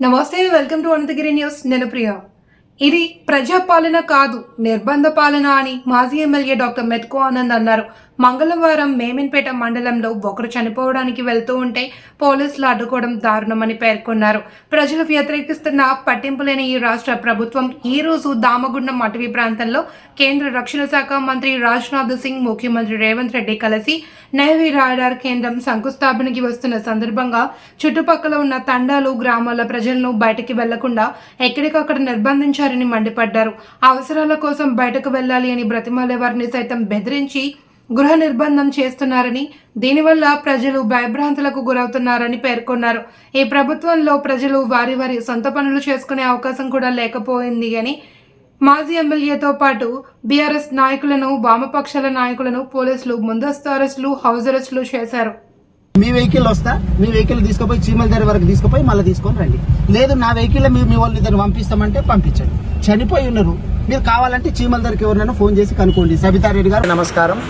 నమస్తే welcome to Anantagiri news నేను ప్రియ ఇది ప్రజాపాలన కాదు నిర్బంధ పాలన అని మాజీ ఎమ్మెల్యే డాక్టర్ మెట్కో ఆనంద్ అన్నారు మంగళవారం మేమిన్పేట మండలంలో ఒకరు చనిపోవడానికి వెళ్తూ ఉంటే పోలీసులు అడ్డుకోవడం దారుణమని పేర్కొన్నారు ప్రజలు వ్యతిరేకిస్తున్న పట్టింపు లేని ఈ రాష్ట్ర ప్రభుత్వం ఈ రోజు దామగుండం అటవీ ప్రాంతంలో కేంద్ర రక్షణ శాఖ మంత్రి రాజ్నాథ్ సింగ్ ముఖ్యమంత్రి రేవంత్ రెడ్డి కలిసి నేవీ రాడార్ కేంద్రం శంకుస్థాపనకి వస్తున్న సందర్భంగా చుట్టుపక్కల ఉన్న తండాలు గ్రామాల ప్రజలను బయటికి వెళ్లకుండా ఎక్కడికక్కడ నిర్బంధించారని మండిపడ్డారు అవసరాల కోసం బయటకు వెళ్ళాలి అని బ్రతిమాలే వారిని సైతం బెదిరించి గృహ నిర్బంధం చేస్తున్నారని దీనివల్ల ప్రజలు భయభ్రాంతులకు గురవుతున్నారని పేర్కొన్నారు ఈ ప్రభుత్వంలో ప్రజలు వారి వారి సొంత పనులు చేసుకునే అవకాశం కూడా లేకపోయింది అని మాజీ ఎమ్మెల్యేతో పాటు బీఆర్ఎస్ నాయకులను వామపక్షాల నాయకులను పోలీసులు ముందస్తు అరెస్టులు హౌస్ అరెస్టులు చేశారు మీ వెహికల్ వస్తా మీ వెహికల్ తీసుకుపోయి చీమల దగ్గర వరకు తీసుకుపోయి మళ్ళీ తీసుకొని రండి లేదు నా వెహికల్ మీరు మీ వాళ్ళ ఇద్దరు పంపిస్తామంటే పంపించండి చనిపోయి ఉన్నారు మీరు కావాలంటే చీమల దగ్గరికి ఎవరినైనా ఫోన్ చేసి కనుక్కోండి సబితారెడ్డి గారు నమస్కారం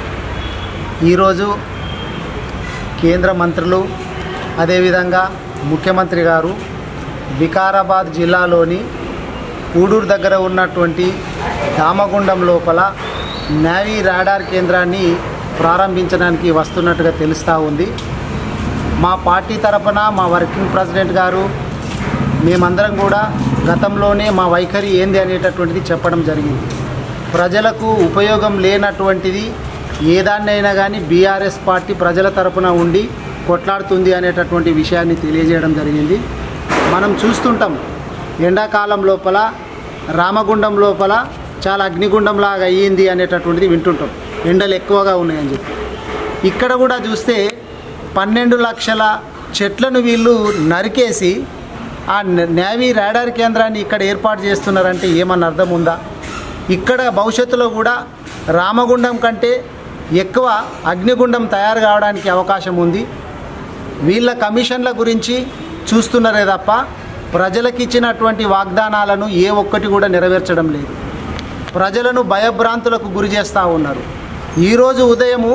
ఈరోజు కేంద్ర మంత్రులు అదేవిధంగా ముఖ్యమంత్రి గారు వికారాబాద్ జిల్లాలోని పూడూరు దగ్గర ఉన్నటువంటి దామగుండం లోపల నేవీ రాడార్ కేంద్రాన్ని ప్రారంభించడానికి వస్తున్నట్టుగా తెలుస్తూ ఉంది మా పార్టీ తరపున మా వర్కింగ్ ప్రెసిడెంట్ గారు మేమందరం కూడా గతంలోనే మా వైఖరి ఏంది అనేటటువంటిది చెప్పడం జరిగింది ప్రజలకు ఉపయోగం లేనటువంటిది ఏదాన్నైనా కానీ బీఆర్ఎస్ పార్టీ ప్రజల తరపున ఉండి కొట్లాడుతుంది అనేటటువంటి విషయాన్ని తెలియజేయడం జరిగింది మనం చూస్తుంటాం ఎండాకాలం లోపల రామగుండం లోపల చాలా అగ్నిగుండంలాగా అయ్యింది అనేటటువంటిది వింటుంటాం ఎండలు ఎక్కువగా ఉన్నాయని చెప్పి ఇక్కడ కూడా చూస్తే పన్నెండు లక్షల చెట్లను వీళ్ళు నరికేసి ఆ న- నేవీ రాడార్ కేంద్రాన్ని ఇక్కడ ఏర్పాటు చేస్తున్నారంటే ఏమన్నా అర్థం ఉందా ఇక్కడ భవిష్యత్తులో కూడా రామగుండం కంటే ఎక్కువ అగ్నిగుండం తయారు కావడానికి అవకాశం ఉంది వీళ్ళ కమిషన్ల గురించి చూస్తున్నారే తప్ప ప్రజలకు ఇచ్చినటువంటి వాగ్దానాలను ఏ ఒక్కటి కూడా నెరవేర్చడం లేదు ప్రజలను భయభ్రాంతులకు గురి చేస్తూ ఉన్నారు ఈరోజు ఉదయము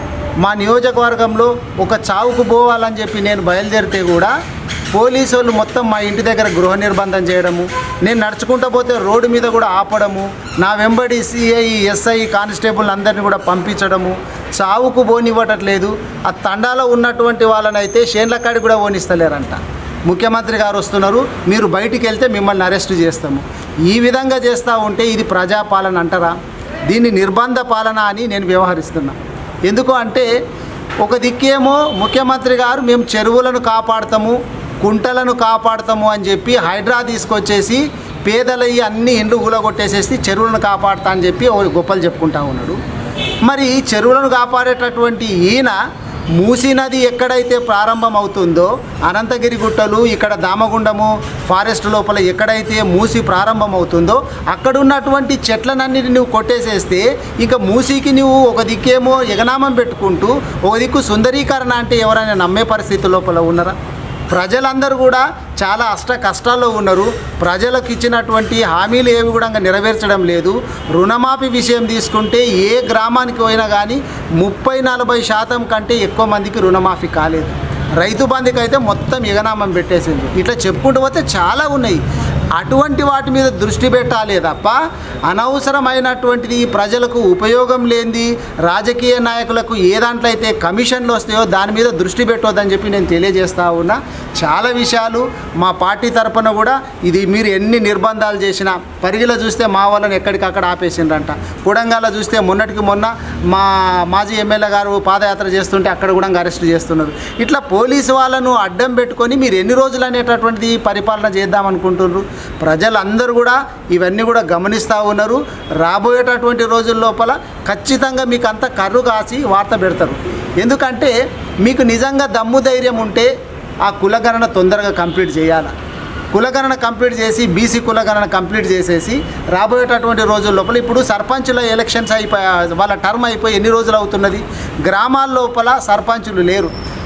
మా నియోజకవర్గంలో ఒక చావుకు పోవాలని చెప్పి నేను బయలుదేరితే కూడా పోలీసు వాళ్ళు మొత్తం మా ఇంటి దగ్గర గృహ నిర్బంధం చేయడము నేను నడుచుకుంటూ పోతే రోడ్డు మీద కూడా ఆపడము నా వెంబడి సిఐ ఎస్ఐ కానిస్టేబుల్ అందరిని కూడా పంపించడము చావుకు పోనివ్వటట్లేదు ఆ తండాలో ఉన్నటువంటి వాళ్ళనైతే షేన్ల కాడికి కూడా పోనిస్తలేరంట ముఖ్యమంత్రి గారు వస్తున్నారు మీరు బయటికి వెళ్తే మిమ్మల్ని అరెస్ట్ చేస్తాము ఈ విధంగా చేస్తూ ఉంటే ఇది ప్రజాపాలన అంటారా దీన్ని నిర్బంధ పాలన అని నేను వ్యవహరిస్తున్నా ఎందుకు అంటే ఒక దిక్కేమో ముఖ్యమంత్రి గారు మేము చెరువులను కాపాడతాము కుంటలను కాపాడతాము అని చెప్పి హైడ్రా తీసుకొచ్చేసి పేదలయ్యి అన్ని ఇండ్లు కూలగొట్టేసేసి చెరువులను కాపాడుతా అని చెప్పి ఒక గొప్పలు చెప్పుకుంటా ఉన్నాడు మరి ఈ చెరువులను కాపాడేటటువంటి ఈయన మూసీ నది ఎక్కడైతే ప్రారంభం అవుతుందో అనంతగిరి గుట్టలు ఇక్కడ దామగుండము ఫారెస్ట్ లోపల ఎక్కడైతే మూసి ప్రారంభం అవుతుందో అక్కడ ఉన్నటువంటి చెట్లనన్నిటి నువ్వు కొట్టేసేస్తే ఇంకా మూసీకి నువ్వు ఒక దిక్కేమో ఎగనామం పెట్టుకుంటూ ఒక దిక్కు సుందరీకరణ అంటే ఎవరైనా నమ్మే పరిస్థితి లోపల ఉన్నారా ప్రజలందరూ కూడా చాలా అష్ట కష్టాల్లో ఉన్నారు ప్రజలకు ఇచ్చినటువంటి హామీలు ఏవి కూడా ఇంకా నెరవేర్చడం లేదు రుణమాఫీ విషయం తీసుకుంటే ఏ గ్రామానికి పోయినా కానీ ముప్పై నలభై శాతం కంటే ఎక్కువ మందికి రుణమాఫీ కాలేదు రైతు బంధుకి అయితే మొత్తం ఎగనామం పెట్టేసింది ఇట్లా చెప్పుకుంటూ పోతే చాలా ఉన్నాయి అటువంటి వాటి మీద దృష్టి పెట్టాలి తప్ప అనవసరమైనటువంటిది ఈ ప్రజలకు ఉపయోగం లేనిది రాజకీయ నాయకులకు ఏ దాంట్లో అయితే కమిషన్లు వస్తాయో దాని మీద దృష్టి పెట్టొద్దని చెప్పి నేను తెలియజేస్తా ఉన్నా చాలా విషయాలు మా పార్టీ తరపున కూడా ఇది మీరు ఎన్ని నిర్బంధాలు చేసినా పరిగిలో చూస్తే మా వాళ్ళని ఎక్కడికక్కడ ఆపేసిండ్రంట కొడంగాలో చూస్తే మొన్నటికి మొన్న మా మాజీ ఎమ్మెల్యే గారు పాదయాత్ర చేస్తుంటే అక్కడ కూడా అరెస్ట్ చేస్తున్నారు ఇట్లా పోలీసు వాళ్ళను అడ్డం పెట్టుకొని మీరు ఎన్ని రోజులు అనేటటువంటిది పరిపాలన చేద్దాం అనుకుంటున్నారు ప్రజలందరూ కూడా ఇవన్నీ కూడా గమనిస్తూ ఉన్నారు రాబోయేటటువంటి రోజుల లోపల ఖచ్చితంగా మీకు అంత కర్రు కాసి వార్త పెడతారు ఎందుకంటే మీకు నిజంగా దమ్ము ధైర్యం ఉంటే ఆ కులగణన తొందరగా కంప్లీట్ చేయాలి కులగణన కంప్లీట్ చేసి బీసీ కులగణన కంప్లీట్ చేసేసి రాబోయేటటువంటి రోజుల లోపల ఇప్పుడు సర్పంచుల ఎలక్షన్స్ అయిపోయి వాళ్ళ టర్మ్ అయిపోయి ఎన్ని రోజులు అవుతున్నది గ్రామాల లోపల సర్పంచులు లేరు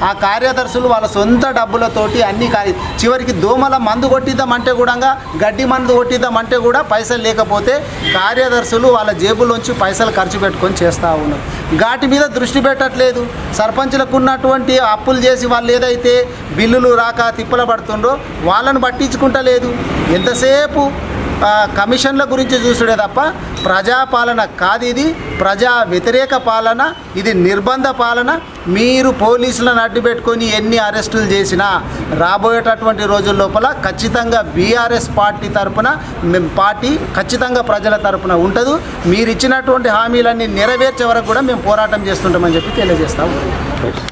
ఆ కార్యదర్శులు వాళ్ళ సొంత డబ్బులతోటి అన్ని కార్య చివరికి దోమల మందు కొట్టిద్దామంటే కూడా గడ్డి మందు కొట్టిద్దామంటే కూడా పైసలు లేకపోతే కార్యదర్శులు వాళ్ళ జేబులోంచి పైసలు ఖర్చు పెట్టుకొని చేస్తూ ఉన్నారు వాటి మీద దృష్టి పెట్టట్లేదు సర్పంచులకు ఉన్నటువంటి అప్పులు చేసి వాళ్ళు ఏదైతే బిల్లులు రాక తిప్పల పడుతుండ్రో వాళ్ళను పట్టించుకుంటలేదు ఎంతసేపు ఆ, కమిషన్ల గురించి చూసుడే తప్ప ప్రజాపాలన కాదు ఇది ప్రజా వ్యతిరేక పాలన ఇది నిర్బంధ పాలన మీరు పోలీసులను అడ్డు పెట్టుకొని ఎన్ని అరెస్టులు చేసినా రాబోయేటటువంటి రోజుల లోపల ఖచ్చితంగా బీఆర్ఎస్ పార్టీ తరపున మేము పార్టీ ఖచ్చితంగా ప్రజల తరపున ఉంటుంది మీరు ఇచ్చినటువంటి హామీలన్నీ నెరవేర్చే వరకు కూడా మేము పోరాటం చేస్తుంటామని చెప్పి తెలియజేస్తాము